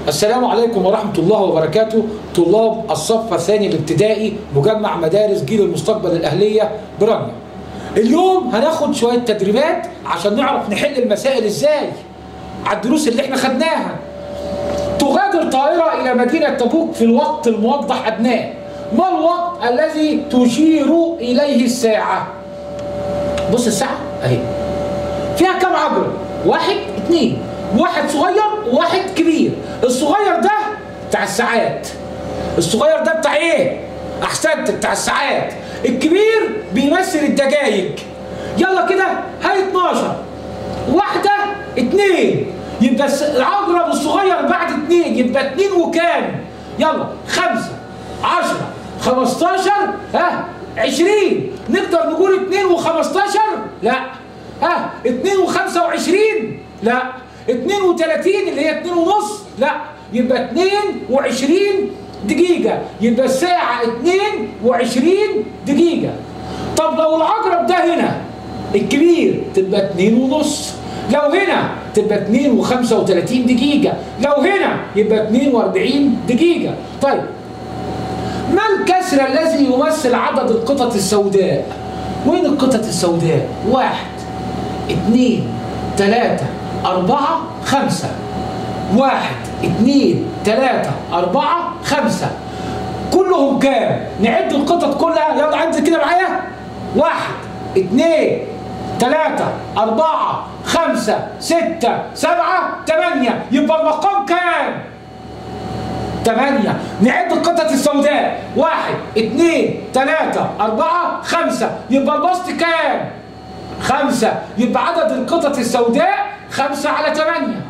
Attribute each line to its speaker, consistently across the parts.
Speaker 1: السلام عليكم ورحمة الله وبركاته طلاب الصف الثاني الابتدائي مجمع مدارس جيل المستقبل الأهلية برانيا اليوم هناخد شوية تدريبات عشان نعرف نحل المسائل ازاي على الدروس اللي احنا خدناها تغادر طائرة إلى مدينة تبوك في الوقت الموضح أدناه ما الوقت الذي تشير إليه الساعة بص الساعة أهي فيها كم عجلة واحد اتنين واحد صغير وواحد كبير الصغير ده بتاع الساعات الصغير ده بتاع ايه احسنت بتاع الساعات الكبير بيمثل الدقايق يلا كده هاي 12 واحدة اتنين يبقى العقرب الصغير بعد اتنين يبقى اتنين وكام يلا خمسة عشرة خمستاشر ها عشرين نقدر نقول اتنين وخمستاشر لا ها اتنين وخمسة وعشرين لا اتنين وتلاتين اللي هي اتنين ونص لا يبقى اتنين وعشرين دقيقة يبقى الساعة اتنين وعشرين دقيقة طب لو العقرب ده هنا الكبير تبقى اتنين ونص لو هنا تبقى 2 و35 دقيقة لو هنا يبقى 42 دقيقة طيب ما الكسر الذي يمثل عدد القطط السوداء وين القطط السوداء واحد اثنين ثلاثة أربعة خمسة واحد اثنين ثلاثة أربعة خمسة كلهم كام نعد القطط كلها يلا عد كده معايا واحد اثنين ثلاثة أربعة خمسة ستة سبعة ثمانية يبقى المقام كام؟ ثمانية نعد القطط السوداء واحد اثنين ثلاثة أربعة خمسة يبقى البسط كام؟ خمسة يبقى عدد القطط السوداء خمسة على ثمانية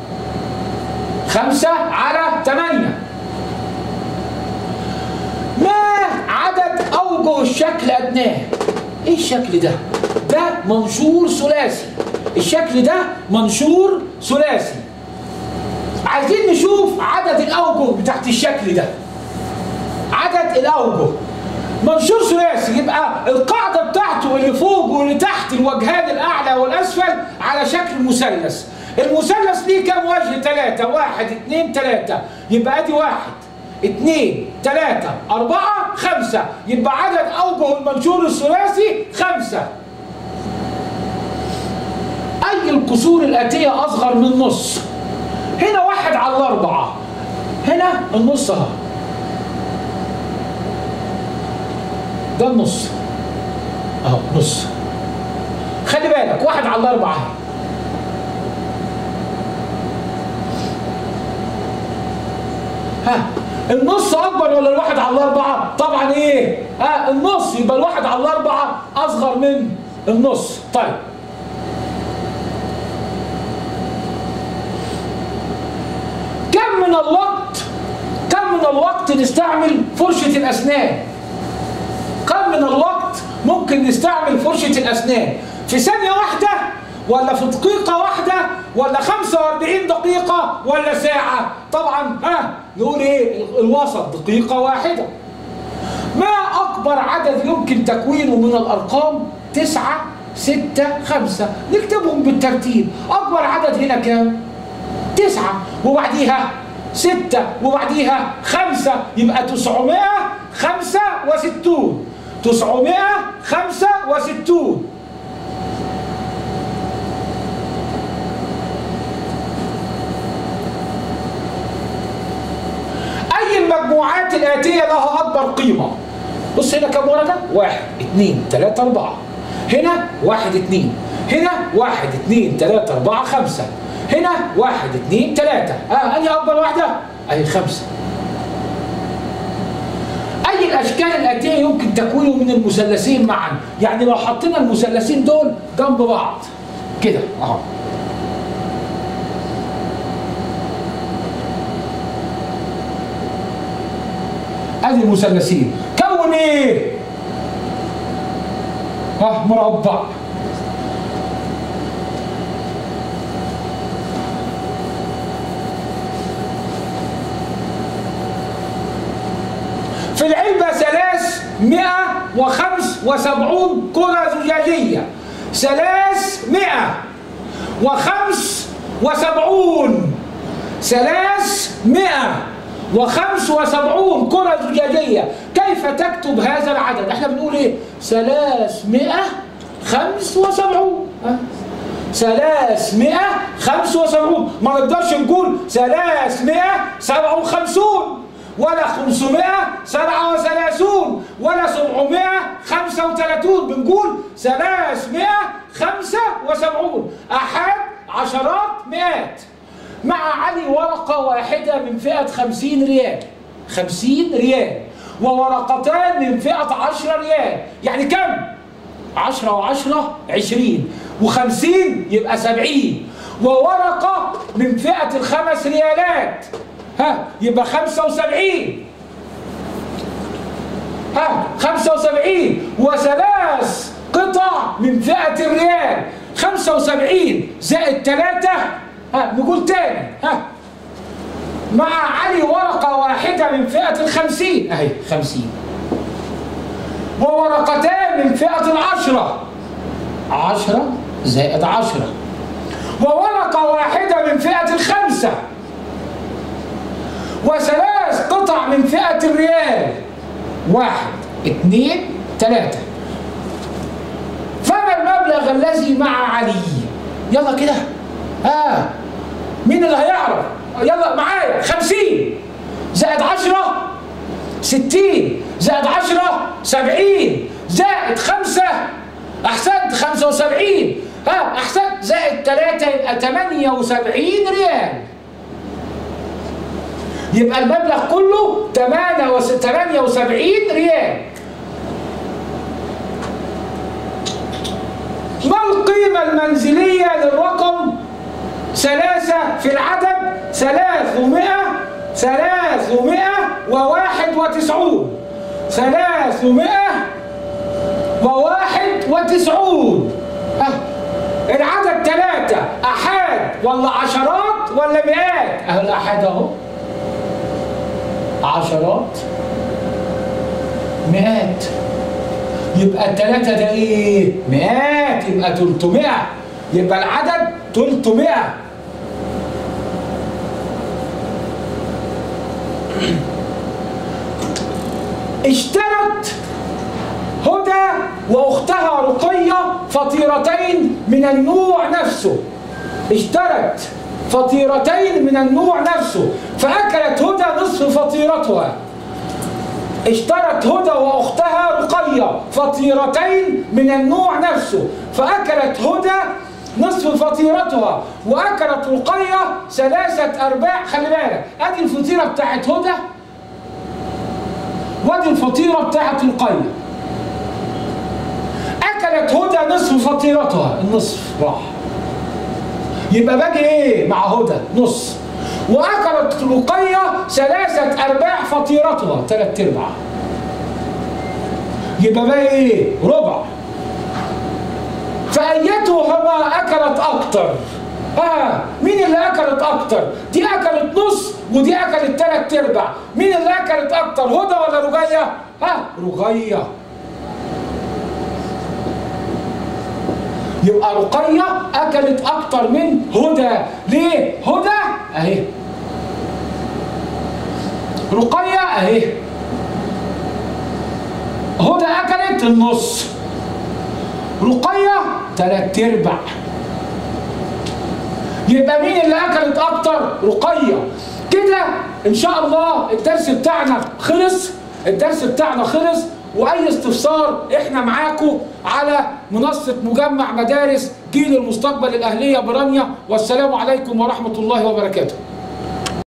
Speaker 1: خمسة على ثمانية ما عدد أوجه الشكل أدناه؟ إيه الشكل ده؟ ده منشور ثلاثي الشكل ده منشور ثلاثي عايزين نشوف عدد الاوجه بتاعت الشكل ده عدد الاوجه منشور ثلاثي يبقى القاعده بتاعته اللي فوق واللي تحت الوجهان الاعلى والاسفل على شكل مثلث المثلث ليه كام وجه ثلاثة واحد اثنين ثلاثة يبقى ادي واحد اثنين ثلاثة أربعة خمسة يبقى عدد أوجه المنشور الثلاثي خمسة أي الكسور الآتية أصغر من نص هنا واحد على الأربعة هنا النص أهو ده النص أهو نص خلي بالك واحد على الأربعة ها النص اكبر ولا الواحد على الاربعه طبعا ايه ها النص يبقى الواحد على الاربعه اصغر من النص طيب كم من الوقت كم من الوقت نستعمل فرشة الأسنان كم من الوقت ممكن نستعمل فرشة الأسنان في ثانية واحدة ولا في دقيقة واحدة ولا 45 دقيقة ولا ساعة طبعا ها نقول ايه الوسط دقيقة واحدة ما أكبر عدد يمكن تكوينه من الأرقام تسعة ستة خمسة نكتبهم بالترتيب أكبر عدد هنا كام؟ تسعة وبعديها ستة وبعديها خمسة يبقى تسعمائة خمسة وستون تسعمائة خمسة وستون أي المجموعات الآتية لها أكبر قيمة بص هنا كم ورقة؟ واحد اثنين ثلاثة أربعة هنا واحد اثنين هنا واحد اثنين ثلاثة أربعة خمسة هنا واحد اثنين ثلاثة اه أنهي أكبر واحدة؟ أهي خمسة أي الأشكال الآتية يمكن تكوينه من المثلثين معا يعني لو حطينا المثلثين دول جنب بعض كده أهو ادي المثلثين كون ايه ها مربع في العلبة ثلاث مئة وخمس وسبعون كرة زجاجية ثلاث مئة وخمس وسبعون 300 وخمس وسبعون كرة زجاجية كيف تكتب هذا العدد احنا بنقول ايه ثلاثمائة خمس وسبعون ها؟ ثلاثمائة خمس وسبعون ما نقدرش نقول ثلاثمائة سبعة وخمسون ولا خمسمائة سبعة وثلاثون ولا سبعمائة خمسة وثلاثون بنقول ثلاثمائة خمسة وسبعون أحد عشرات مئات مع علي ورقة واحدة من فئة خمسين ريال خمسين ريال وورقتان من فئة عشرة ريال يعني كم؟ عشرة وعشرة عشرين وخمسين يبقى سبعين وورقة من فئة الخمس ريالات ها يبقى خمسة وسبعين ها خمسة وسبعين وثلاث قطع من فئة الريال خمسة وسبعين زائد ثلاثة ها نقول تاني ها مع علي ورقة واحدة من فئة الخمسين أهي خمسين وورقتان من فئة العشرة عشرة زائد عشرة وورقة واحدة من فئة الخمسة وثلاث قطع من فئة الريال واحد اثنين ثلاثة فما المبلغ الذي مع علي يلا كده ها آه. مين اللي هيعرف يلا معايا خمسين زائد عشرة ستين زائد عشرة سبعين زائد خمسة أحسنت خمسة وسبعين ها أحسنت زائد ثلاثة يبقى ثمانية وسبعين ريال يبقى المبلغ كله 78 ريال ما القيمة المنزلية للرقم ثلاثة في العدد ثلاثمائة ثلاثمائة وواحد وتسعون ثلاثمائة وواحد وتسعون أه. العدد ثلاثة أحاد ولا عشرات ولا مئات أهو الأحاد أهو عشرات مئات يبقى الثلاثة ده ايه؟ مئات يبقى 300 يبقى العدد 300 اشترت هدى واختها رقية فطيرتين من النوع نفسه اشترت فطيرتين من النوع نفسه فأكلت هدى نصف فطيرتها اشترت هدى واختها رقية فطيرتين من النوع نفسه فأكلت هدى نصف فطيرتها وأكلت رقية ثلاثة أرباع خلي بالك أدي الفطيرة بتاعت هدى وادي الفطيرة بتاعت رقية أكلت هدى نصف فطيرتها النصف راح يبقى باجي ايه مع هدى نص واكلت رقية ثلاثة ارباع فطيرتها ثلاث ارباع يبقى باقي ايه ربع فايتهما اكلت اكتر اه مين اللي اكلت اكتر دي اكلت نص ودي اكلت ثلاث ارباع مين اللي اكلت اكتر هدى ولا رقية ها رقية يبقى رقية أكلت أكتر من هدى ليه؟ هدى أهي رقية أهي هدى أكلت النص رقية تلات أرباع يبقى مين اللي أكلت أكتر؟ رقية كده إن شاء الله الدرس بتاعنا خلص الدرس بتاعنا خلص واي استفسار احنا معاكم على منصه مجمع مدارس جيل المستقبل الاهليه برانيا والسلام عليكم ورحمه الله وبركاته